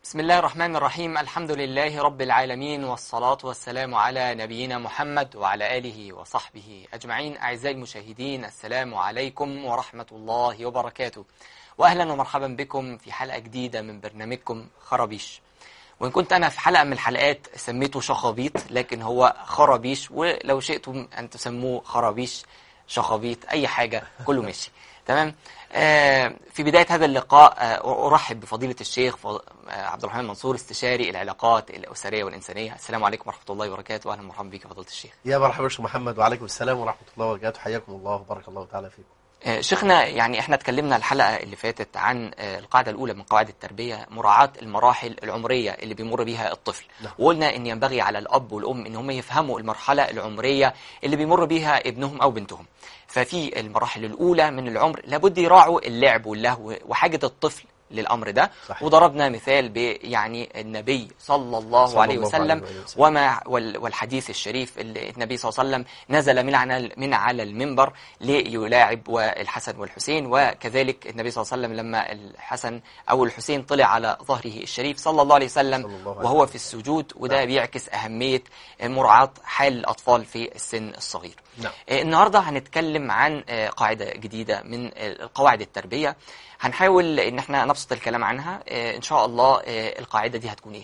بسم الله الرحمن الرحيم الحمد لله رب العالمين والصلاة والسلام على نبينا محمد وعلى آله وصحبه أجمعين أعزائي المشاهدين السلام عليكم ورحمة الله وبركاته وأهلا ومرحبا بكم في حلقة جديدة من برنامجكم خرابيش وإن كنت أنا في حلقة من الحلقات سميته شخابيط لكن هو خرابيش ولو شئتم أن تسموه خرابيش شخابيط أي حاجة كله ماشي تمام آه في بداية هذا اللقاء آه أرحب بفضيلة الشيخ فض... آه عبد الرحمن منصور استشاري العلاقات الأسرية والإنسانية السلام عليكم ورحمة الله وبركاته أهلا ومرحبا بك فضيلة الشيخ يا مرحبا بك محمد وعليكم السلام ورحمة الله وبركاته حياكم الله وبارك الله تعالى فيكم آه، شيخنا يعني احنا اتكلمنا الحلقة اللي فاتت عن آه، القاعدة الأولى من قواعد التربية مراعاة المراحل العمرية اللي بيمر بيها الطفل نعم. وقلنا ان ينبغي على الأب والأم ان هم يفهموا المرحلة العمرية اللي بيمر بيها ابنهم أو بنتهم ففي المراحل الأولى من العمر لابد يراعوا اللعب واللهو وحاجة الطفل للأمر ده صحيح. وضربنا مثال ب يعني النبي صلى الله صلى عليه الله وسلم عليه وسلم. وما وال- والحديث الشريف اللي النبي صلى الله عليه وسلم نزل من على من على المنبر ليلاعب والحسن والحسين وكذلك النبي صلى الله عليه وسلم لما الحسن او الحسين طلع على ظهره الشريف صلى الله عليه وسلم صلى الله عليه وهو في السجود وده نعم. بيعكس اهميه مراعاه حال الاطفال في السن الصغير. نعم آه، النهارده هنتكلم عن آه، قاعده جديده من آه، قواعد التربيه هنحاول ان احنا نبسط الكلام عنها آه، ان شاء الله آه، القاعده دي هتكون ايه؟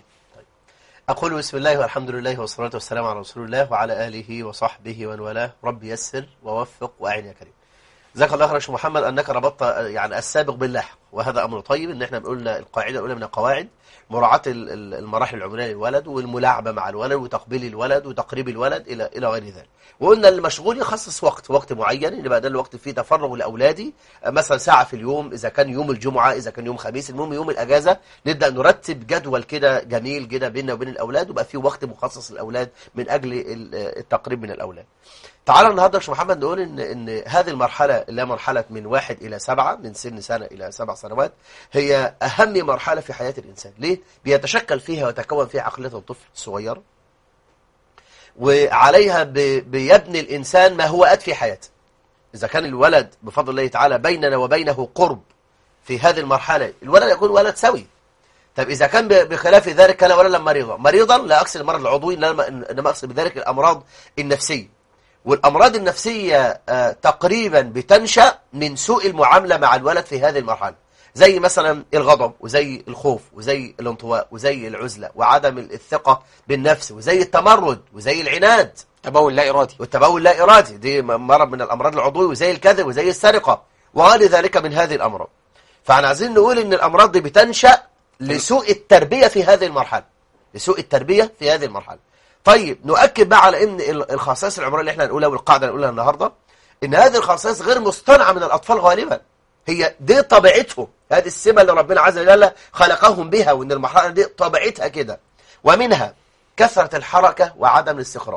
أقول بسم الله والحمد لله والصلاة والسلام على رسول الله وعلى آله وصحبه ومن والاه رب يسر ووفق وأعن يا كريم جزاك الله خير يا شيخ محمد أنك ربطت آه، يعني السابق باللاحق وهذا أمر طيب إن إحنا قلنا القاعدة الأولى من القواعد مراعاة ال- ال- المراحل العمرية للولد والملاعبة مع الولد وتقبيل الولد وتقريب الولد إلى إلى غير ذلك وقلنا المشغول يخصص وقت وقت معين اللي بقى ده الوقت فيه تفرغ لأولادي آه، مثلا ساعة في اليوم إذا كان يوم الجمعة إذا كان يوم خميس المهم يوم الأجازة نبدأ نرتب جدول كده جميل كده بيننا وبين الأولاد ويبقى فيه وقت مخصص للأولاد من أجل ال- التقريب من الأولاد تعالى النهارده يا شيخ محمد نقول ان ان هذه المرحله اللي هي مرحله من واحد الى سبعه من سن سنه الى سبع سنوات هي اهم مرحله في حياه الانسان، ليه؟ بيتشكل فيها ويتكون فيها عقليه الطفل الصغير وعليها ب- بيبني الانسان ما هو ات في حياته. اذا كان الولد بفضل الله تعالى بيننا وبينه قرب في هذه المرحله، الولد يكون ولد سوي. طب إذا كان ب- بخلاف ذلك كان ولدا مريضا مريضا لا أقصد المرض العضوي إنما إنما أقصد بذلك الأمراض النفسية والأمراض النفسية آه، تقريبا بتنشأ من سوء المعاملة مع الولد في هذه المرحلة زي مثلا الغضب وزي الخوف وزي الانطواء وزي العزلة وعدم الثقة بالنفس وزي التمرد وزي العناد تبول لا ارادي والتبول لا إرادي دي م- مرض من الأمراض العضوية وزي الكذب وزي السرقة وغير ذلك من هذه الأمراض فاحنا عايزين نقول إن الأمراض دي بتنشأ لسوء التربية في هذه المرحلة لسوء التربية في هذه المرحلة طيب نؤكد بقى على إن ال- الخصائص العمرية اللي احنا هنقولها والقاعدة اللي هنقولها النهاردة إن هذه الخصائص غير مصطنعة من الأطفال غالبا هي دي طبيعتهم هذه السمة اللي ربنا عز وجل خلقهم بها وإن المرحلة دي طبيعتها كده ومنها كثرة الحركة وعدم الاستقرار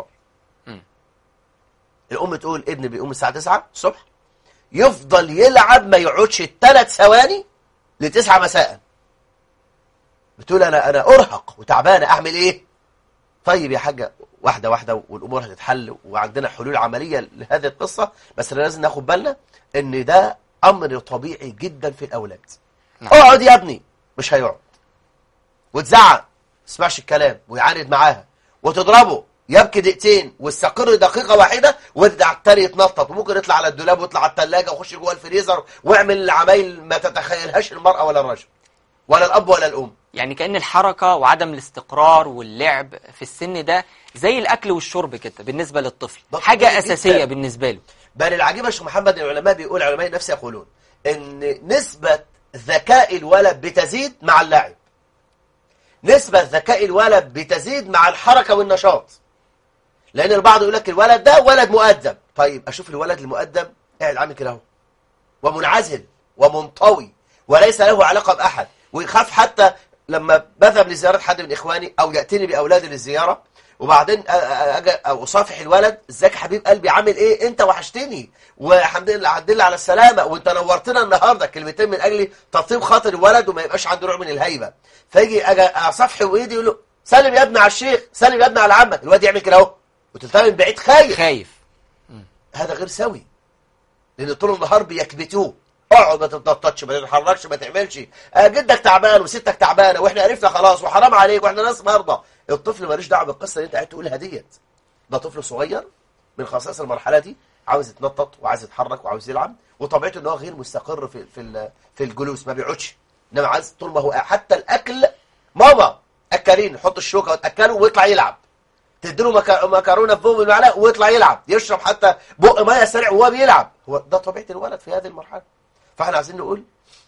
الأم تقول ابني بيقوم الساعة 9 الصبح يفضل يلعب ما يقعدش ثلاث ثواني لتسعة مساء بتقول أنا أنا أرهق وتعبانة أعمل إيه؟ طيب يا حاجة واحدة واحدة والأمور هتتحل وعندنا حلول عملية لهذه القصة بس لازم ناخد بالنا إن ده أمر طبيعي جدا في الأولاد نعم. اقعد يا ابني مش هيقعد وتزعق ما تسمعش الكلام ويعاند معاها وتضربه يبكي دقيقتين واستقر دقيقة واحدة ويرجع التاني يتنطط وممكن يطلع على الدولاب ويطلع على الثلاجة ويخش جوه الفريزر ويعمل العمايل ما تتخيلهاش المرأة ولا الرجل ولا الأب ولا الأم يعني كأن الحركة وعدم الاستقرار واللعب في السن ده زي الأكل والشرب كده بالنسبة للطفل ده حاجة طبيعي أساسية جداً. بالنسبة له بل العجيب يا شيخ محمد العلماء بيقول علماء النفس يقولون ان نسبة ذكاء الولد بتزيد مع اللعب نسبة ذكاء الولد بتزيد مع الحركة والنشاط لان البعض يقول لك الولد ده ولد مؤدب طيب اشوف الولد المؤدب قاعد عامل كده اهو ومنعزل ومنطوي وليس له علاقة بأحد ويخاف حتى لما بذهب لزيارة حد من إخواني أو يأتيني بأولادي للزيارة وبعدين أ- أ- أجي أو أصافح الولد ازيك يا حبيب قلبي عامل إيه أنت وحشتني والحمد لله الحمد لله على السلامة وأنت نورتنا النهاردة كلمتين من أجل تطيب خاطر الولد وما يبقاش عنده نوع من الهيبة فيجي أجي أصافحه وإيدي يقول له سلم يا ابني على الشيخ سلم يا ابني على عمك الواد يعمل كده أهو وتلتقي من بعيد خايف خايف هذا غير سوي لأن طول النهار بيكبتوه اقعد ما تتنططش ما تتحركش ما تعملش آه جدك تعبان وستك تعبانه واحنا عرفنا خلاص وحرام عليك واحنا ناس مرضى الطفل مالوش دعوه بالقصه اللي انت قاعد تقولها ديت ده طفل صغير من خصائص المرحله دي عاوز يتنطط وعاوز يتحرك وعاوز يلعب وطبيعته ان هو غير مستقر في في ال- في الجلوس ما بيقعدش انما عايز طول ما هو قاعد. حتى الاكل ماما اكلين حط الشوكه وتاكله ويطلع يلعب تديله مكا- مكرونه في بوم المعلقه ويطلع يلعب يشرب حتى بق ميه سريع وهو بيلعب هو ده طبيعه الولد في هذه المرحله فاحنا عايزين نقول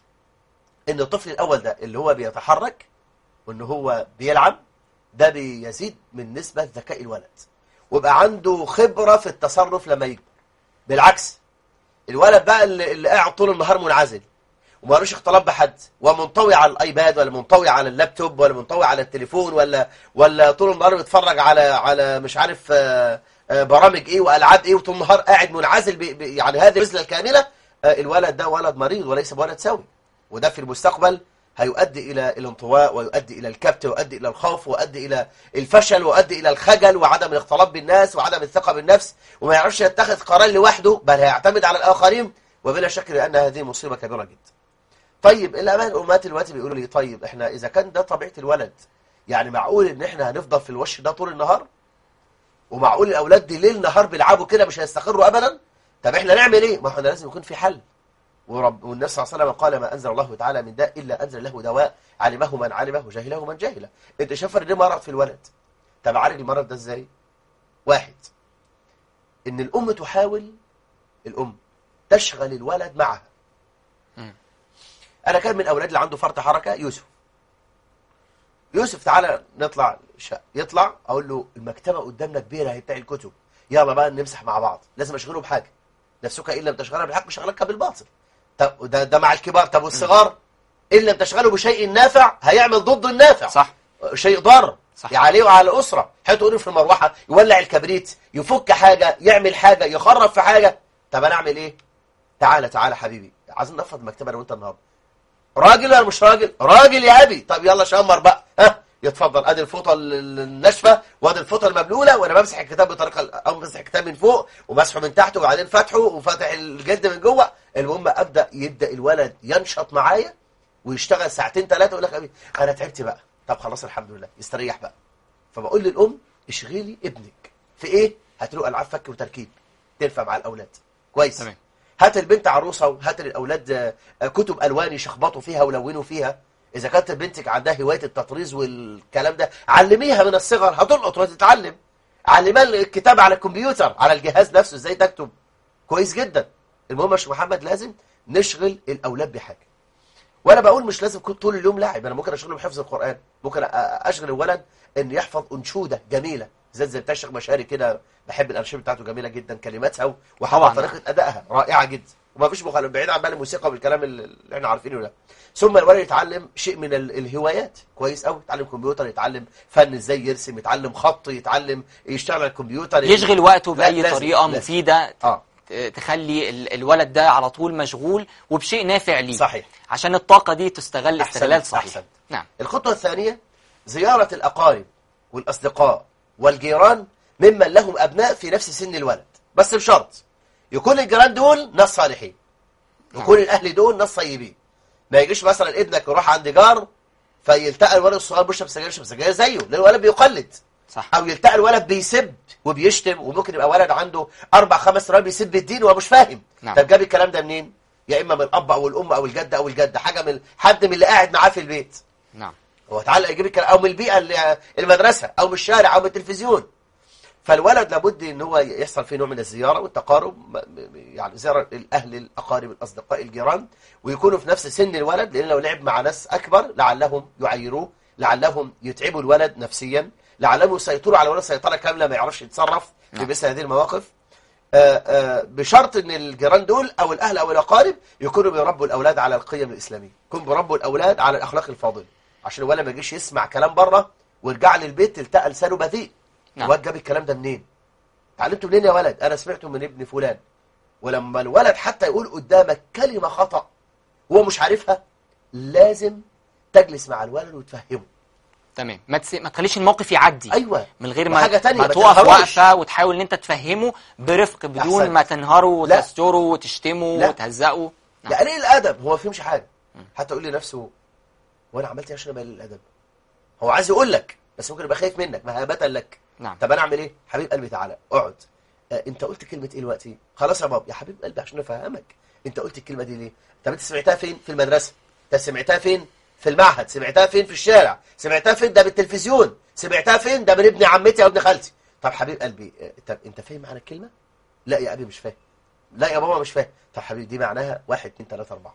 ان الطفل الاول ده اللي هو بيتحرك وان هو بيلعب ده بيزيد من نسبه ذكاء الولد ويبقى عنده خبره في التصرف لما يكبر بالعكس الولد بقى اللي, اللي قاعد طول النهار منعزل ومالوش اختلاط بحد ومنطوي على الايباد ولا منطوي على اللابتوب ولا منطوي على التليفون ولا ولا طول النهار بيتفرج على على مش عارف آه، آه، برامج ايه والعاب ايه وطول النهار قاعد منعزل ب- ب- يعني هذه الرزله الكامله آه، الولد ده ولد مريض وليس ولد سوي وده في المستقبل هيؤدي الى الانطواء ويؤدي الى الكبت ويؤدي الى الخوف ويؤدي الى الفشل ويؤدي الى الخجل وعدم الاختلاط بالناس وعدم الثقه بالنفس وما يعرفش يتخذ قرار لوحده بل هيعتمد على الاخرين وبلا شك لان هذه مصيبه كبيره جدا طيب الأمان الأمهات دلوقتي بيقولوا لي طيب احنا إذا كان ده طبيعة الولد يعني معقول إن احنا هنفضل في الوش ده طول النهار ومعقول الأولاد دي ليل نهار بيلعبوا كده مش هيستقروا أبدا طب احنا نعمل إيه؟ ما احنا لازم يكون في حل ورب والنبي صلى الله عليه وسلم قال ما أنزل الله تعالى من داء إلا أنزل له دواء علمه من علمه وجهله من جهله أنت شايف إن ده مرض في الولد طب عالج المرض ده إزاي؟ واحد إن الأم تحاول الأم تشغل الولد معها مم. انا كان من اولادي اللي عنده فرط حركه يوسف يوسف تعالى نطلع شقة. يطلع اقول له المكتبه قدامنا كبيره هي بتاع الكتب يلا بقى نمسح مع بعض لازم اشغله بحاجه نفسك ان لم تشغلها بالحق مشغلك بالباطل طب ده ده مع الكبار طب والصغار ان لم تشغله بشيء نافع هيعمل ضد النافع صح شيء ضار صح. عليه وعلى الأسرة حيث يقول في المروحة يولع الكبريت يفك حاجة يعمل حاجة يخرب في حاجة طب أنا أعمل إيه تعالى تعالى حبيبي عايزين نفض المكتبة أنا وأنت النهاردة راجل ولا مش راجل راجل يا أبي طب يلا شمر بقى ها يتفضل ادي الفوطه ال- ال- الناشفه وادي الفوطه المبلوله وانا بمسح الكتاب بطريقه ال- او بمسح الكتاب من فوق ومسحه من تحت وبعدين فتحه وفتح الجلد من جوه المهم ابدا يبدا الولد ينشط معايا ويشتغل ساعتين ثلاثه يقول لك أبي انا تعبت بقى طب خلاص الحمد لله يستريح بقى فبقول للام اشغلي ابنك في ايه هات له العاب فك وتركيب تنفع مع الاولاد كويس تمام. هات البنت عروسه وهات للاولاد آه، آه، كتب الوان يشخبطوا فيها ولونوا فيها اذا كانت بنتك عندها هوايه التطريز والكلام ده علميها من الصغر هتلقط وتتعلم علمها الكتاب على الكمبيوتر على الجهاز نفسه ازاي تكتب كويس جدا المهم يا شيخ محمد لازم نشغل الاولاد بحاجه وانا بقول مش لازم يكون طول اليوم لاعب انا ممكن اشغله بحفظ القران ممكن أ- اشغل الولد ان يحفظ انشوده جميله زي زي بتاع الشيخ مشاري كده بحب الارشيف بتاعته جميله جدا كلماتها وحتى طبعاً. طريقه ادائها رائعه جدا وما فيش مخالف بعيد عن بقى الموسيقى والكلام اللي احنا عارفينه ده ثم الولد يتعلم شيء من ال- الهوايات كويس قوي يتعلم كمبيوتر يتعلم فن ازاي يرسم يتعلم خط يتعلم يشتغل على الكمبيوتر يشغل وقته لا، بأي لازم- طريقة لازم. مفيدة اه ت- تخلي ال- الولد ده على طول مشغول وبشيء نافع ليه صحيح عشان الطاقة دي تستغل أحسنت، استغلال صحيح أحسنت. نعم الخطوة الثانية زيارة الأقارب والأصدقاء والجيران ممن لهم أبناء في نفس سن الولد بس بشرط يكون الجيران دول ناس صالحين يكون الأهل دول ناس طيبين ما يجيش مثلا ابنك يروح عند جار فيلتقى الولد الصغير بيشرب سجاير يشرب سجاير زيه لأن الولد بيقلد صح أو يلتقى الولد بيسب وبيشتم وممكن يبقى ولد عنده أربع خمس رجال بيسب الدين وهو مش فاهم نعم. طب جاب الكلام ده منين؟ يا إما من الأب أو الأم أو الجد أو الجدة حاجة من حد من اللي قاعد معاه في البيت نعم هو تعالى يجيب الكلام او من البيئه اللي المدرسه او من الشارع او من التلفزيون فالولد لابد ان هو يحصل فيه نوع من الزياره والتقارب م- م- يعني زياره الاهل الاقارب الاصدقاء الجيران ويكونوا في نفس سن الولد لان لو لعب مع ناس اكبر لعلهم يعيروه لعلهم يتعبوا الولد نفسيا لعلهم يسيطروا على الولد سيطره كامله ما يعرفش يتصرف في نعم. مثل هذه المواقف آه، آه، بشرط ان الجيران دول او الاهل او الاقارب يكونوا بيربوا الاولاد على القيم الاسلاميه يكونوا بيربوا الاولاد على الاخلاق الفاضله عشان الولد ما يجيش يسمع كلام بره ويرجع للبيت تلتقى لسانه بذيء نعم. الواد جاب الكلام ده منين اتعلمته منين يا ولد انا سمعته من ابن فلان ولما الولد حتى يقول قدامك كلمه خطا وهو مش عارفها لازم تجلس مع الولد وتفهمه تمام ما, تس... ما تخليش الموقف يعدي ايوه من غير وحاجة ما, تانية، ما ما تقف تنهروش. وقفة وتحاول ان انت تفهمه برفق بدون أحسنت. ما تنهره لا. وتستره وتشتمه لا. وتهزقه نعم. يا قليل الادب هو ما فهمش حاجه حتى يقول لنفسه وانا عملت ايه عشان ابقى قليل الادب هو عايز يقول لك بس ممكن يبقى خايف منك مهابه لك نعم طب انا اعمل ايه حبيب قلبي تعالى اقعد آه انت قلت كلمه ايه دلوقتي خلاص يا بابا يا حبيب قلبي عشان افهمك انت قلت الكلمه دي ليه طب انت سمعتها فين في المدرسه انت سمعتها فين في المعهد سمعتها فين في الشارع سمعتها فين ده بالتلفزيون سمعتها فين ده من ابن عمتي او ابن خالتي طب حبيب قلبي آه، طب انت فاهم معنى الكلمه لا يا ابي مش فاهم لا يا بابا مش فاهم طب حبيبي دي معناها واحد اتنين تلاته اربعه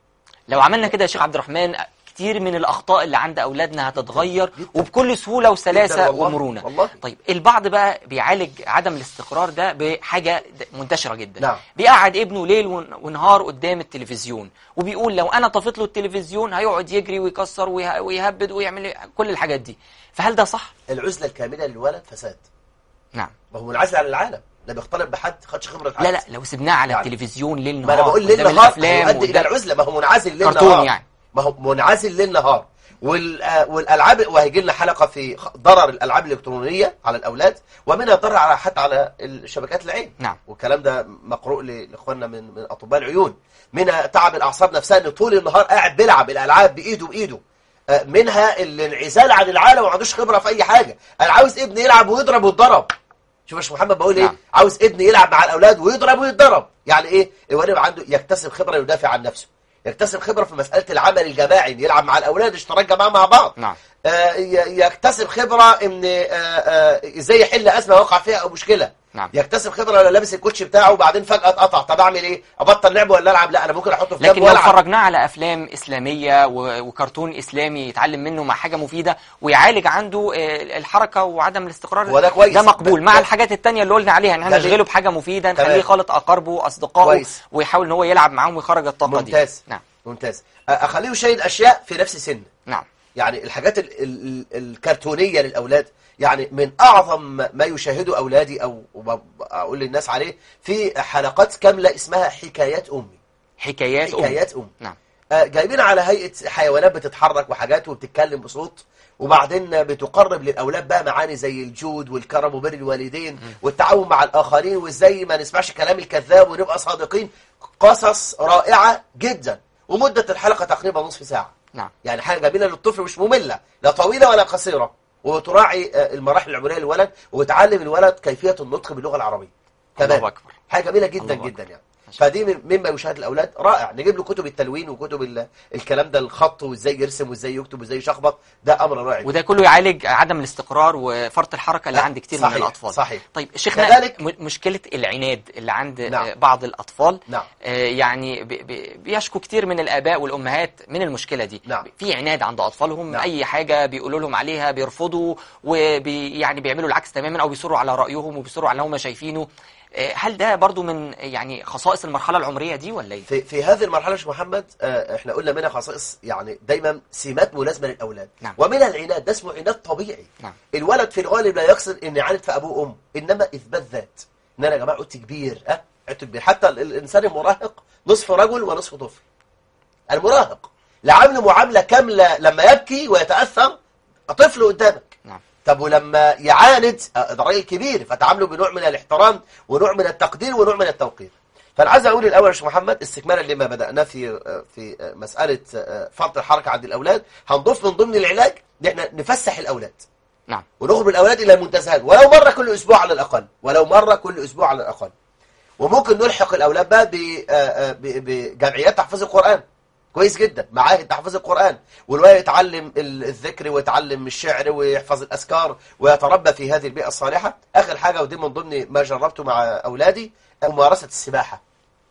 لو عملنا كده يا شيخ عبد الرحمن كتير من الأخطاء اللي عند أولادنا هتتغير جداً. وبكل سهولة وسلاسة جداً والله. ومرونة والله. طيب البعض بقى بيعالج عدم الاستقرار ده بحاجة د- منتشرة جدا نعم. بيقعد ابنه ليل ون- ونهار قدام التلفزيون وبيقول لو أنا طفيت له التلفزيون هيقعد يجري ويكسر ويه- ويهبد ويعمل كل الحاجات دي فهل ده صح؟ العزله الكامله للولد فساد نعم ما هو منعزل عن العالم لا بيختلط بحد خدش خبره حد لا لا لو سبناه على يعني. التلفزيون ليل ما نهار انا بقول ليل قدام نهار الأفلام هيؤدي الى وقدام- العزله ما هو منعزل ليل كرتون نهار يعني. ما هو منعزل ليل نهار وال- آه، والالعاب وهيجي لنا حلقه في خ- ضرر الالعاب الالكترونيه على الاولاد ومنها ضرر على حتى على الشبكات العين نعم. والكلام ده مقروء ل- لاخواننا من من اطباء العيون منها تعب الاعصاب نفسها ان طول النهار قاعد بيلعب الالعاب بايده بايده آه، منها الانعزال عن العالم وما عندوش خبره في اي حاجه انا عاوز ابني يلعب ويضرب ويتضرب شوف يا شيخ محمد بقول ايه نعم. عاوز ابني يلعب مع الاولاد ويضرب ويتضرب يعني ايه الولد يبقى عنده يكتسب خبره يدافع عن نفسه يكتسب خبره في مساله العمل الجماعي إن يلعب مع الاولاد اشتراك جماعه مع بعض نعم. آه ي- يكتسب خبره ان آه آه ازاي يحل ازمه وقع فيها او مشكله نعم. يكتسب خبره لو لابس الكوتشي بتاعه وبعدين فجاه اتقطع طب اعمل ايه ابطل لعب ولا العب لا انا ممكن احطه في لكن جنب لو والعب فرجناه على افلام اسلاميه و- وكرتون اسلامي يتعلم منه مع حاجه مفيده ويعالج عنده آه، الحركه وعدم الاستقرار هو ده كويس. ده مقبول ده- مع ده- الحاجات التانية اللي قلنا عليها ان احنا ده نشغله بحاجه مفيده تمام. نخليه خالط اقاربه اصدقائه كويس. ويحاول ان هو يلعب معاهم ويخرج الطاقه ممتاز دي نعم ممتاز آه، اخليه يشاهد اشياء في نفس سنه نعم يعني الحاجات ال ال الكرتونية للأولاد يعني من أعظم ما يشاهده أولادي أو أقول للناس عليه في حلقات كاملة اسمها حكايات أمي حكايات أم. حكايات أم نعم آه، جايبين على هيئة حيوانات بتتحرك وحاجات وبتتكلم بصوت وبعدين بتقرب للأولاد بقى معاني زي الجود والكرم وبر الوالدين والتعاون مع الآخرين وإزاي ما نسمعش كلام الكذاب ونبقى صادقين قصص رائعة جدا ومدة الحلقة تقريبا نصف ساعة نعم يعني حاجة جميلة للطفل مش مملة لا طويلة ولا قصيرة وتراعي آه، المراحل العمرية للولد وتعلم الولد كيفية النطق باللغة العربية الله كمان أكبر. حاجة جميلة جدا الله جدا أكبر. يعني فدي من- مما يشاهد الأولاد رائع نجيب له كتب التلوين وكتب ال- الكلام ده الخط وازاي يرسم وازاي يكتب وازاي يشخبط ده أمر رائع وده كله يعالج عدم الاستقرار وفرط الحركه اللي آه، عند كتير صحيح، من الاطفال صحيح. طيب شيخنا كذلك- م- مشكله العناد اللي عند نعم. آه، بعض الاطفال نعم. آه، يعني بي- بي- بيشكو كتير من الاباء والامهات من المشكله دي نعم. في عناد عند اطفالهم نعم. اي حاجه بيقولوا لهم عليها بيرفضوا وبي يعني بيعملوا العكس تماما او بيصروا على رايهم وبيصروا على اللي هم شايفينه آه، هل ده برضو من يعني خصائص المرحله العمريه دي ولا ايه في في هذه المرحلة يا شيخ محمد آه، احنا قلنا منها خصائص يعني دايما سمات ملازمة للأولاد نعم. ومنها العناد ده اسمه عناد طبيعي نعم. الولد في الغالب لا يقصد ان يعاند في ابوه وامه انما اثبات ذات ان انا يا جماعه قلت كبير ها قلت كبير حتى ال- الانسان المراهق نصف رجل ونصف طفل المراهق لعامل معامله كامله لما يبكي ويتاثر طفل قدامك نعم طب ولما يعاند آه، ده راجل كبير فتعامله بنوع من الاحترام ونوع من التقدير ونوع من التوقير فانا عايز اقول الاول يا شيخ محمد استكمالا لما بداناه في آه، في آه، مساله آه، فرط الحركه عند الاولاد هنضيف من ضمن العلاج ان احنا نفسح الاولاد نعم ونخرج الاولاد الى المنتزهات ولو مره كل اسبوع على الاقل ولو مره كل اسبوع على الاقل وممكن نلحق الاولاد بقى ب- آه، آه، ب- بجمعيات تحفيظ القران كويس جدا معاهد تحفيظ القران والولد يتعلم ال- الذكر ويتعلم الشعر ويحفظ الاذكار ويتربى في هذه البيئه الصالحه اخر حاجه ودي من ضمن ما جربته مع اولادي ممارسه السباحه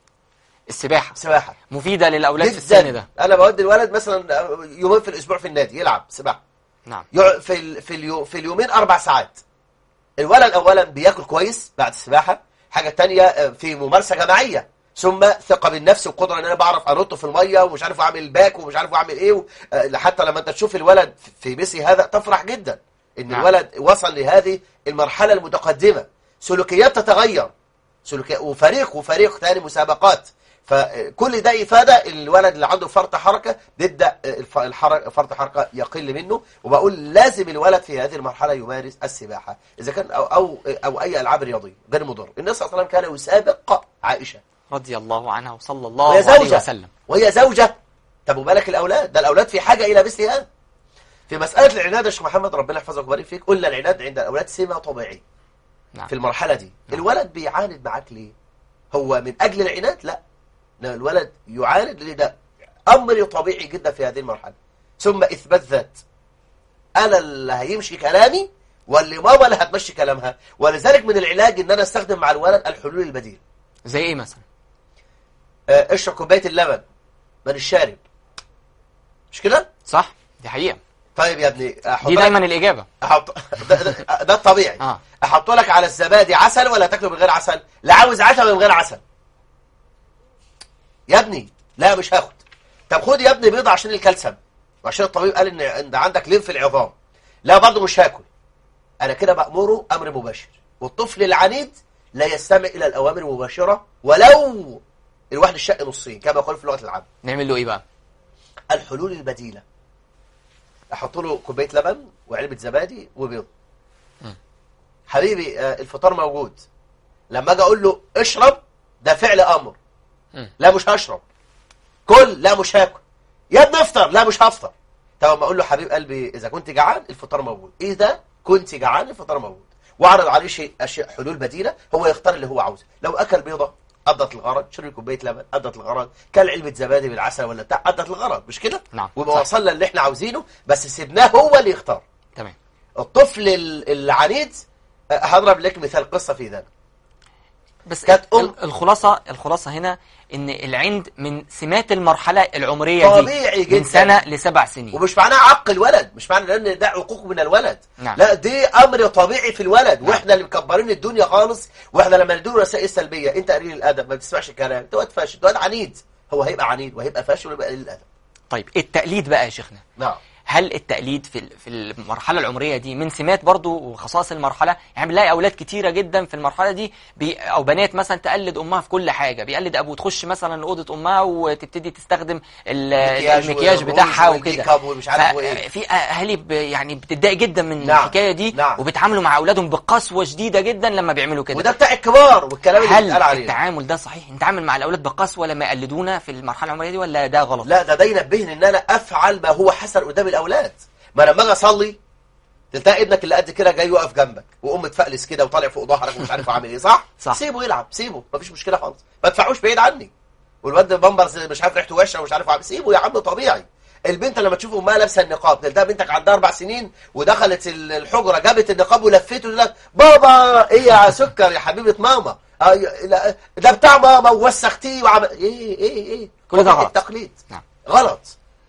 السباحه سباحه مفيده للاولاد في السن ده انا بودي الولد مثلا يومين في الاسبوع في النادي يلعب سباحه نعم يقعد في ال... في اليو... في اليومين اربع ساعات الولد اولا بياكل كويس بعد السباحه حاجه تانية آه، في ممارسه جماعيه ثم ثقه بالنفس وقدره ان انا بعرف انط في الميه ومش عارف اعمل باك ومش عارف اعمل ايه و... آه، حتى لما انت تشوف الولد في مثل هذا تفرح جدا ان نعم. الولد وصل لهذه المرحله المتقدمه سلوكيات تتغير سلوكيات وفريق وفريق تاني مسابقات فكل ده إفادة الولد اللي عنده فرط حركة بيبدأ الف- الحركة فرط حركة يقل منه وبقول لازم الولد في هذه المرحلة يمارس السباحة إذا كان أو أو, أو أي ألعاب رياضية غير مضر النبي صلى الله عليه وسلم كان يسابق عائشة رضي الله عنها وصلى الله وهي عليه زوجة وسلم وهي زوجة طب وبالك الأولاد ده الأولاد في حاجة إلى مثل هذا في مسألة العناد يا شيخ محمد ربنا يحفظك ويبارك فيك قلنا العناد عند الأولاد سمة طبيعية نعم في المرحلة دي نعم. الولد بيعاند معاك ليه هو من أجل العناد لا لا الولد يعاند ليه ده أمر طبيعي جدا في هذه المرحلة ثم إثبات ذات أنا اللي هيمشي كلامي واللي ماما اللي هتمشي كلامها ولذلك من العلاج إن أنا أستخدم مع الولد الحلول البديلة زي ايه مثلا آه، اشرب كوباية اللبن من الشارب مش كده؟ صح دي حقيقة طيب يا ابني أحط دي لك- دايما الإجابة أحط ده, ده, ده الطبيعي اه احط لك على الزبادي عسل ولا تاكله من غير عسل لا عاوز عسل من غير عسل يا ابني لا مش هاخد طب خد يا ابني بيضة عشان الكالسيوم وعشان الطبيب قال ان ان عندك لين في العظام لا برضه مش هاكل انا كده بامره امر مباشر والطفل العنيد لا يستمع الى الاوامر مباشره ولو الواحد الشق نصين كما يقول في اللغه العامه نعمل له ايه بقى الحلول البديلة احط له كوبايه لبن وعلبه زبادي وبيض مم. حبيبي آه، الفطار موجود لما اجي اقول له اشرب ده فعل امر مم. لا مش هشرب كل لا مش هاكل يا ابني افطر لا مش هفطر طب اما اقول له حبيب قلبي اذا كنت جعان الفطار موجود اذا كنت جعان الفطار موجود واعرض عليه شيء اشياء حلول بديله هو يختار اللي هو عاوزه لو اكل بيضه قضت الغرض شرب كوبايه لبن قضت الغرض كل علبه زبادي بالعسل ولا بتاع قضت الغرض مش كده نعم ويبقى صح. وصلنا اللي احنا عاوزينه بس سيبناه هو اللي يختار تمام الطفل ال- العنيد أه، هضرب لك مثال قصه في ذلك بس كانت أم- ال- الخلاصة الخلاصة هنا ان العند من سمات المرحلة العمرية دي طبيعي من جدا. سنة لسبع سنين ومش معناه عق الولد مش معنى لان ده عقوق من الولد نعم. لا دي امر طبيعي في الولد نعم. واحنا اللي مكبرين الدنيا خالص واحنا لما ندور رسائل سلبيه انت قليل الادب ما بتسمعش الكلام انت واد فاشل انت واد عنيد هو هيبقى عنيد وهيبقى فاشل ويبقى قليل الادب طيب التقليد بقى يا شيخنا نعم هل التقليد في ال- في المرحله العمريه دي من سمات برضو وخصائص المرحله يعني بنلاقي اولاد كتيره جدا في المرحله دي بي او بنات مثلا تقلد امها في كل حاجه بيقلد ابوه تخش مثلا اوضه امها وتبتدي تستخدم ال- مكياج المكياج والروج بتاعها والميك وكده اب ومش عارف وايه في اهالي ب- يعني بتتضايق جدا من نعم. الحكايه دي نعم. وبيتعاملوا مع اولادهم بقسوه شديده جدا لما بيعملوا كده وده بتاع الكبار والكلام اللي هل بيتقال عليه التعامل ده صحيح نتعامل مع الاولاد بقسوه لما يقلدونا في المرحله العمريه دي ولا ده غلط لا ده ده ينبهني ان انا افعل ما هو حسن قدام الاولاد ما أنا لما اجي اصلي تلاقي ابنك اللي قد كده جاي يقف جنبك وقوم متفقلس كده وطالع فوق ظهرك ومش عارف هو عامل ايه صح؟ صح. سيبه يلعب سيبه مفيش مشكله خالص ما تدفعوش بعيد عني والواد بامبرز مش عارف ريحته وحشه ومش عارف هو عامل سيبه يا عم طبيعي البنت لما تشوف امها لابسه النقاب تلاقي بنتك عندها اربع سنين ودخلت ال- الحجره جابت النقاب ولفته تقول لك بابا ايه يا سكر يا حبيبه ماما آه يا- لا، ده بتاع ماما ووسختيه وعمل ايه ايه ايه كل ده طبيعي غلط. التقليد نعم. غلط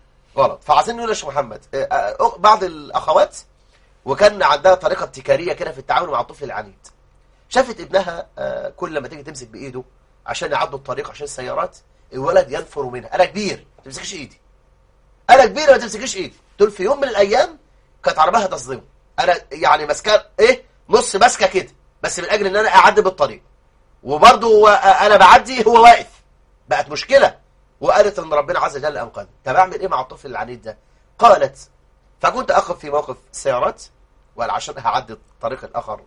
غلط فعايزين نقول يا شيخ محمد آه، آه، بعض الاخوات وكان عندها طريقه ابتكاريه كده في التعامل مع الطفل العنيد شافت ابنها آه، كل لما تيجي تمسك بايده عشان يعدوا الطريق عشان السيارات الولد ينفر منها انا كبير ما تمسكش ايدي انا كبير ما تمسكش ايدي دول في يوم من الايام كانت عربها تصدمه انا يعني ماسكه ايه نص ماسكه كده بس من اجل ان انا اعدي بالطريق وبرضه هو آه، انا بعدي هو واقف بقت مشكله وقالت ان ربنا عز وجل انقذني طب اعمل ايه مع الطفل العنيد ده قالت فكنت اقف في موقف السيارات ولا عشان هعدي الطريق الاخر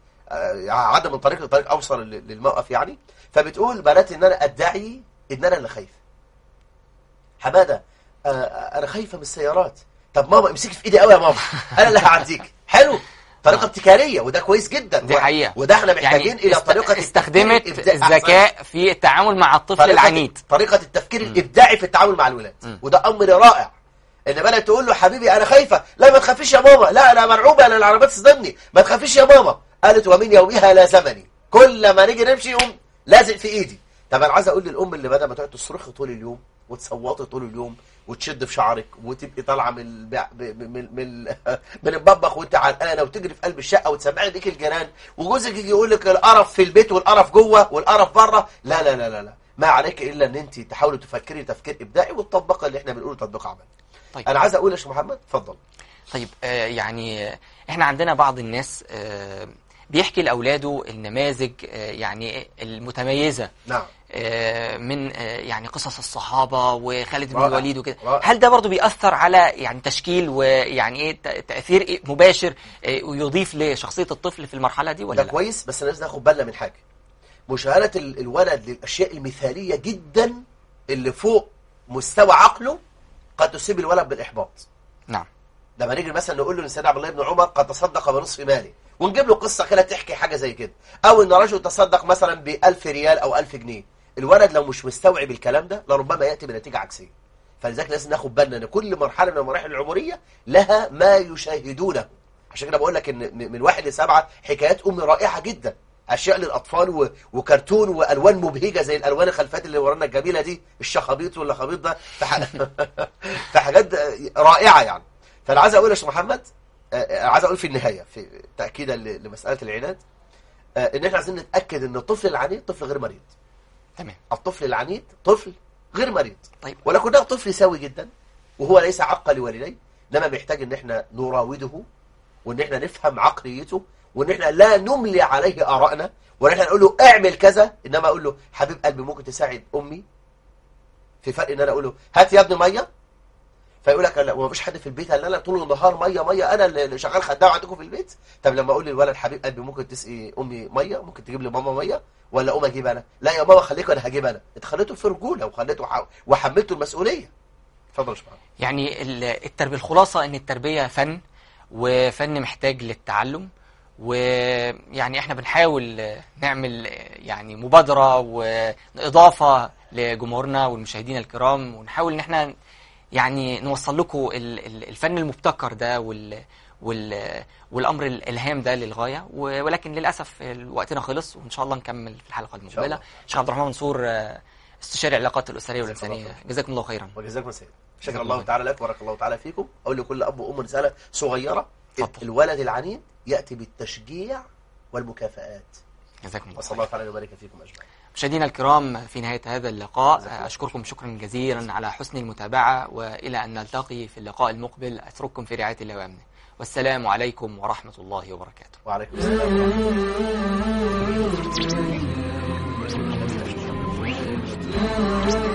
آه، هعدي من طريق لطريق اوصل لل- للموقف يعني فبتقول بنات ان انا ادعي ان انا اللي خايف حماده آه، آه، انا خايفه من السيارات طب ماما امسكي في ايدي قوي يا ماما انا اللي هعديك حلو طريقه ابتكاريه وده كويس جدا دي حقيقة. وده احنا محتاجين يعني الى است- طريقه استخدمت التفكير الإبداع- الذكاء في التعامل مع الطفل طريقة العنيد طريقة التفكير الإبداعي في التعامل مع الولاد مم. وده أمر رائع إن بقى تقول له حبيبي أنا خايفة لا ما تخافيش يا ماما لا أنا مرعوبة أنا العربيات تصدمني ما تخافيش يا ماما قالت ومن يومها لا زمني كل ما نيجي نمشي يقوم لازق في إيدي طب أنا عايز أقول للأم اللي بدل ما تقعد تصرخي طول اليوم وتصوتي طول اليوم وتشد في شعرك وتبقي طالعه من البع... ب- ب- من من من المطبخ وانت علقانه وتجري في قلب الشقه وتسمعي بيك الجيران وجوزك يجي يقول لك القرف في البيت والقرف جوه والقرف بره لا لا لا لا لا ما عليك الا ان انت تحاولي تفكري تفكير ابداعي وتطبقي اللي احنا بنقوله تطبيق عملي طيب انا عايز اقول يا شيخ محمد اتفضل طيب آه، يعني آه، احنا عندنا بعض الناس آه، بيحكي لاولاده النماذج آه، يعني المتميزه نعم آه، من آه، يعني قصص الصحابه وخالد بن رائع. الوليد وكده رائع. هل ده برضو بيأثر على يعني تشكيل ويعني ايه ت- تأثير إيه مباشر آه، ويضيف لشخصيه الطفل في المرحله دي ولا ده لا؟ كويس بس لازم ناخد بالنا من حاجه مشاهدة ال- الولد للأشياء المثالية جدا اللي فوق مستوى عقله قد تصيب الولد بالإحباط نعم لما نيجي مثلا نقول له ان سيدنا عبد الله بن عمر قد تصدق بنصف ماله ونجيب له قصه كده تحكي حاجه زي كده او ان رجل تصدق مثلا ب 1000 ريال او 1000 جنيه الولد لو مش مستوعب الكلام ده لربما ياتي بنتيجه عكسيه فلذلك لازم ناخد بالنا ان كل مرحله من المراحل العمريه لها ما يشاهدونه عشان كده بقول لك ان م- من واحد لسبعه حكايات ام رائعه جدا اشياء للاطفال و... وكرتون والوان مبهجه زي الالوان الخلفات اللي ورانا الجميله دي الشخابيط واللخابيط ده فح... فحاجات رائعه يعني فانا عايز اقول يا شيخ محمد آه، آه، عايز اقول في النهايه في تاكيدا ل- لمساله العناد آه، ان احنا عايزين نتاكد ان الطفل العنيد طفل غير مريض تمام الطفل العنيد طفل غير مريض طيب ولكنه طفل سوي جدا وهو ليس عقا لوالديه انما محتاج ان احنا نراوده وان احنا نفهم عقليته وان احنا لا نملي عليه ارائنا وان احنا نقول له اعمل كذا انما اقول له حبيب قلبي ممكن تساعد امي في فرق ان انا اقول له هات يا ابني ميه فيقول لك لا ومفيش حد في البيت الا انا طول النهار ميه ميه انا اللي شغال خدام عندكم في البيت طب لما اقول للولد حبيب قلبي ممكن تسقي امي ميه ممكن تجيب لي ماما ميه ولا اقوم اجيب انا لا يا ماما خليك انا هجيب انا انت خليته في رجوله وخليته ح- وحملته المسؤوليه اتفضل يا شباب يعني ال- التربية الخلاصة ان التربية فن وفن محتاج للتعلم ويعني احنا بنحاول نعمل يعني مبادرة وإضافة لجمهورنا والمشاهدين الكرام ونحاول ان احنا يعني نوصل لكم ال- ال- الفن المبتكر ده وال وال والامر الالهام ده للغايه و- ولكن للاسف وقتنا خلص وان شاء الله نكمل في الحلقه شاء المقبله الله. شيخ عبد الرحمن منصور آه، استشاري العلاقات الاسريه جزاك الله والانسانيه خير. جزاكم الله خيرا وجزاكم سيد شكر جزاك الله الله تعالى لك وبارك الله تعالى فيكم اقول لكل اب وام رساله صغيره اتفضل. الولد العنيد ياتي بالتشجيع والمكافآت جزاكم الله وصلى خيرا الله تعالى وبارك فيكم اجمعين مشاهدينا الكرام في نهاية هذا اللقاء جزاكم الله أشكركم شكرا جزيلا على حسن المتابعة وإلى أن نلتقي في اللقاء المقبل أترككم في رعاية الله وأمنه والسلام عليكم ورحمة الله وبركاته وعليكم السلام ورحمه الله